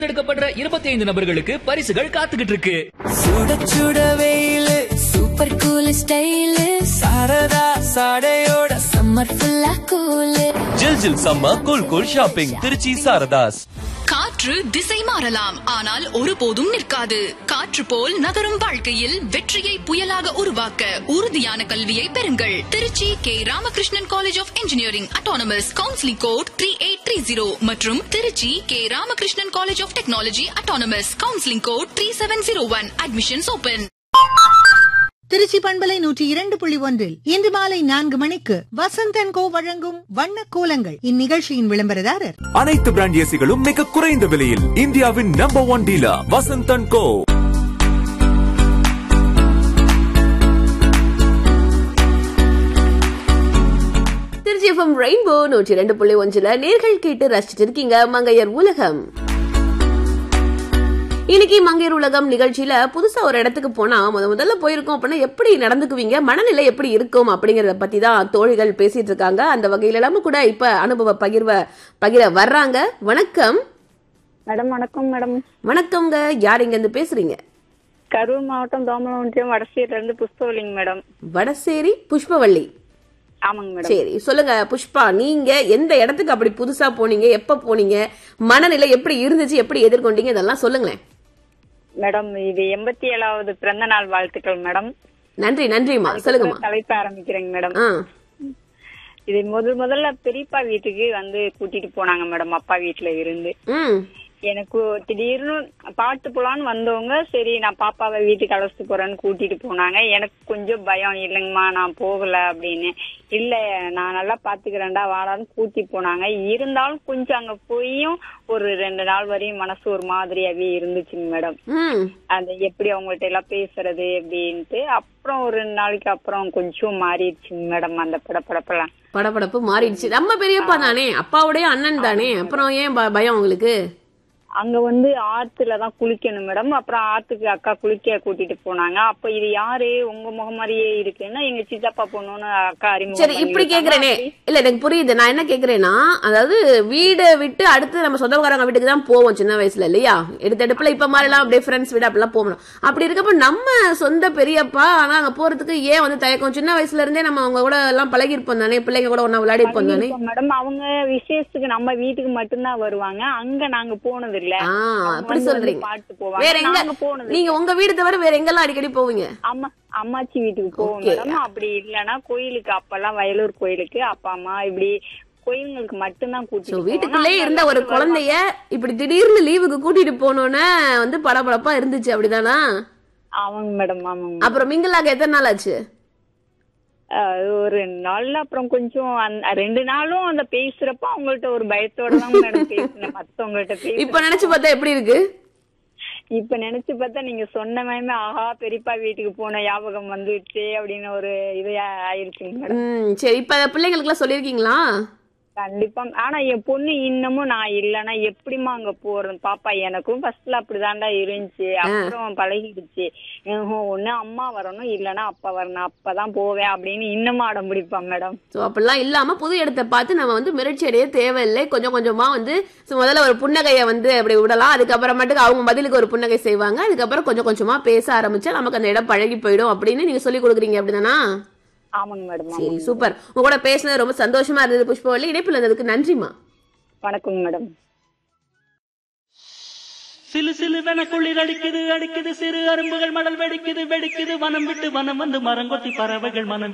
எடுக்கப்படுற இருபத்தி ஐந்து நபர்களுக்கு பரிசுகள் காத்துக்கிட்டு இருக்கு சுட சுட வெயிலு சூப்பர் கூல் ஸ்டைலு சாரதா சாடையோட சம்மர் ஃபுல்லா கூலு ஜில் ஜில் சம்ம cool cool shopping Trichy Saradhas காற்று திசை மாறலாம் ஆனால் ஒருபோதும் நிற்காது காற்று போல் நகரும் வாழ்க்கையில் வெற்றியை புயலாக உருவாக்க உறுதியான கல்வியை பெறுங்கள் Trichy K Ramakrishnan college of engineering autonomous counselling code three eight three zero மற்றும் Trichy K Ramakrishnan college of technology autonomous counselling code three seven zero one admissions open Trichy பண்பலை நூற்றி இரண்டு புள்ளி ஒன்றில் இன்று மாலை நான்கு மணிக்கு வசந்தன் கோ வழங்கும் வண்ண கோலங்கள் இந்நிகழ்ச்சியின் விளம்பரதாரர் அனைத்து பிராண்ட் ஏசிகளும் மிக குறைந்த விலையில் இந்தியாவின் number one dealer Vasanthan co Trichy FM rainbow நூற்றி ரெண்டு புள்ளி ஒன்றுல நேர்கள் கேட்டு ரசிச்சிட்டு இருக்கீங்க மங்கையர் உலகம் இன்னைக்கு மங்கையர் உலகம் நிகழ்ச்சியில புதுசா ஒரு இடத்துக்கு போனா முத முதல்ல போயிருக்கோம் அப்படின்னா எப்படி நடந்துக்குவீங்க மனநிலை எப்படி இருக்கும் அப்படிங்கறத பத்தி தான் தோழிகள் பேசிட்டு இருக்காங்க அந்த வகையில நம்ம கூட இப்ப அனுபவ பகிர்வ பகிர வர்றாங்க வணக்கம் மேடம் வணக்கம் மேடம் வணக்கம்ங்க யார் இங்க இருந்து பேசுறீங்க கரூர் மாவட்டம் தோமலம் ஒன்றியம் வடசீர்ல இருந்து புஷ்பவலிங்க மேடம் வடசேரி புஷ்பவள்ளி ஆமாங்க மேடம் சரி சொல்லுங்க புஷ்பா நீங்க எந்த இடத்துக்கு அப்படி புதுசா போனீங்க எப்ப போனீங்க மனநிலை எப்படி இருந்துச்சு எப்படி எதிர்கொண்டீங்க இதெல்லாம் சொல்லுங்களேன் மேடம் இது எண்பத்தி ஏழாவது பிறந்த நாள் வாழ்த்துக்கள் மேடம் நன்றி நன்றிம்மா சொல்லுங்கம்மா தலைப்பு ஆரம்பிக்கிறேங்க மேடம் ஆ இது முதல் முதல்ல பெரியப்பா வீட்டுக்கு வந்து கூட்டிட்டு போனாங்க மேடம் அப்பா வீட்டுல இருந்து ம் எனக்கு திடீர்னு பாட்டு போலான்னு வந்தவங்க சரி நான் பாப்பாவை வீட்டுக்கு அழைச்சிட்டு போறேன்னு கூட்டிட்டு போனாங்க எனக்கு கொஞ்சம் பயம் இல்லைங்கம்மா நான் போகல அப்படின்னு இல்ல நான் நல்லா பாத்துக்கிறேன்டா வாடான்னு கூட்டி போனாங்க இருந்தாலும் கொஞ்சம் அங்க போயும் ஒரு ரெண்டு நாள் வரையும் மனசு ஒரு மாதிரியாவே இருந்துச்சுங்க மேடம் ம் அந்த எப்படி அவங்கள்ட்ட எல்லாம் பேசுறது அப்படின்ட்டு அப்புறம் ஒரு ரெண்டு நாளைக்கு அப்புறம் கொஞ்சம் மாறிடுச்சுங்க மேடம் அந்த படப்படப்பெல்லாம் படபடப்பு மாறிடுச்சு நம்ம பெரியப்பா தானே அப்பாவுடைய அண்ணன் தானே அப்புறம் ஏன் ப- பயம் உங்களுக்கு அங்க வந்து ஆத்துல தான் குளிக்கணும் மேடம் அப்புறம் ஆத்துக்கு அக்கா குளிக்க கூட்டிட்டு போனாங்க அப்ப இது யாரு உங்க முகம் மாதிரியே இருக்குன்னா எங்க சித்தப்பா பொண்ணுன்னு அக்கா அறிமுகம் சரி பண்ணி இப்படி விட்டாங்க. கேக்குறேனே இல்ல எனக்கு புரியுது நான் என்ன கேக்குறேன்னா அதாவது வீடு விட்டு அடுத்து நம்ம சொந்தக்காரங்க வீட்டுக்கு தான் போவோம் சின்ன வயசுல இல்லையா எடுத்த எடுப்புல இப்ப மாதிரி எல்லாம் அப்படியே ஃப்ரெண்ட்ஸ் வீடு அப்படிலாம் போகணும் அப்படி இருக்கப்ப நம்ம சொந்த பெரியப்பா ஆனா அங்க போறதுக்கு ஏன் வந்து தயக்கம் சின்ன வயசுல இருந்தே நம்ம அவங்க கூட எல்லாம் பழகி இருப்போம் தானே பிள்ளைங்க கூட ஒன்னா விளையாடி இருப்போம் தானே இப்ப மேடம் அவங்க விசேஷத்துக்கு நம்ம வீட்டுக்கு மட்டும்தான் வருவாங்க அங்க நாங்க போனது இல்ல ஆ அவங்க அப்படி வந்து சொல்றீங்க பாட்டு போவாங்க வேற எங்க நாங்க போனது நீங்க உங்க வீடு தவிர வேற எங்கெல்லாம் அடிக்கடி போவீங்க அம்மா அம்மாச்சி வீட்டுக்கு போவோம் Okay. மேடம் அப்படி இல்லைன்னா கோயிலுக்கு அப்பெல்லாம் வயலூர் கோயிலுக்கு அப்பா அம்மா இப்படி கோயிலுங்களுக்கு மட்டும்தான் சோ கூட்டிட்டு வீட்டுக்குள்ளே போவாங்க. இருந்த ஒரு அங்க குழந்தைய இப்படி திடீர்னு லீவுக்கு கூட்டிட்டு போனோன்னே வந்து படபடப்பா இருந்துச்சு அப்படிதானா ஆமாங்க மேடம் ஆமாங்க அப்புறம் மிங்கிளாக எத்தனை நாள் ஆச்சு அது ஒரு ரெண்டு நாள்ல அப்புறம் கொஞ்சம் அந்த ரெண்டு நாளும் அந்த பேசுறப்ப அவங்கள்ட்ட ஒரு பயத்தோட தான் மேடம் பேசினேன் மத்தவங்கள்ட்ட பேச இப்ப நினைச்சு பார்த்தா எப்படி இருக்கு இப்ப நினைச்சு பார்த்தா நீங்க சொன்ன மாதிரி ஆஹா பெரியப்பா வீட்டுக்கு போன ஞாபகம் வந்துருச்சு அப்படின்னு ஒரு இது ஆயிருச்சுங்க மேடம் ம் சரி இப்ப பிள்ளைங்களுக்கு எல்லாம் சொல்லிருக்கீங்களா கண்டிப்பா ஆனா என் பொண்ணு இன்னமும் நான் இல்லைன்னா எப்படிம்மா அங்க போறது பாப்பா எனக்கும் ஃபர்ஸ்ட்ல அப்படிதான்டா இருந்துச்சு அப்புறம் பழகிடுச்சு ஹம், ஒண்ணு அம்மா வரணும் இல்லைன்னா அப்பா வரணும் அப்பதான் போவேன் அப்படின்னு இன்னமும் அடம் பிடிப்பான் மேடம் சோ அப்படிலாம் இல்லாம புது இடத்தை பார்த்து நம்ம வந்து மிரட்சி அடைய தேவையில்லை கொஞ்சம் கொஞ்சமா வந்து so முதல்ல ஒரு புன்னகையை வந்து அப்படி விடலாம் அதுக்கப்புறமேட்டுக்கு அவங்க பதிலுக்கு ஒரு புன்னகை செய்வாங்க அதுக்கப்புறம் கொஞ்சம் கொஞ்சமா பேச ஆரம்பிச்சா நமக்கு அந்த இடம் பழகி போயிடும் அப்படின்னு நீங்க சொல்லி கொடுக்குறீங்க அப்படிதானா ஆமாங்க மேடம் சரி சூப்பர் உங்க கூட பேசினது ரொம்ப சந்தோஷமா இருந்தது புஷ்பவள்ளி இணைப்பில் இருந்ததுக்கு நன்றிமா வணக்கங்க மேடம் சிலு சிலுவென குளிர் அடிக்குது அடிக்குது சிறு அரும்புகள் மடல் வெடிக்குது வெடிக்குது வனம் விட்டு வனம் வந்து மரங்கொத்தி பறவைகள் மனம்